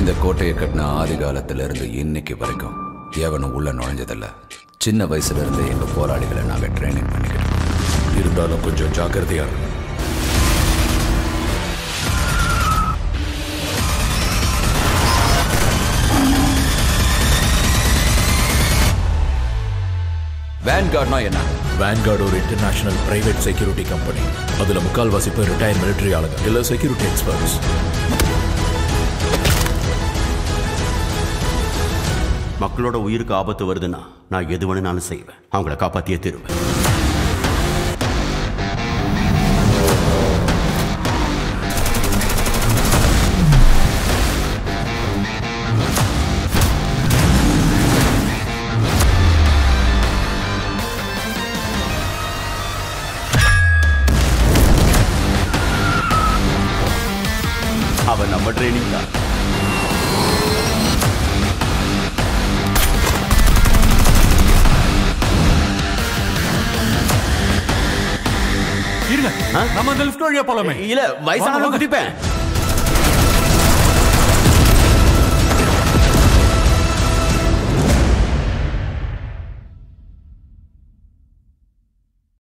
இந்த கோட்டையை கட்டின ஆதி காலத்துல இருந்து இன்னைக்கு வரைக்கும் எவனும் உள்ள நுழைஞ்சதில்ல சின்ன வயசுல இருந்து எங்க போராளிகளை நாங்க ட்ரைனிங் பண்ணிக்கிட்டோம் இருந்தாலும் கொஞ்சம் ஜாக்கிரதையா இருக்கணும் வேன்கார்ட்னா என்ன வேன்கார்டு ஒரு இன்டர்நேஷனல் பிரைவேட் செக்யூரிட்டி கம்பெனி அதுல முக்கால்வாசி பேர் ரிட்டையர் மிலிட்டரி ஆளுங்க இல்ல செக்யூரிட்டி எக்ஸ்பர்ட்ஸ் மக்களோட உயிருக்கு ஆபத்து வருதுன்னா நான் எது வேணும்னாலும் செய்வேன் அவங்கள காப்பாத்தியே தீருவேன் அவன் நம்ம ட்ரைனிங் தான் இருங்க நம்ம அந்த லிஃப்ட் வழியா போலாமே இல்ல வயசானவங்க குதிப்பேன்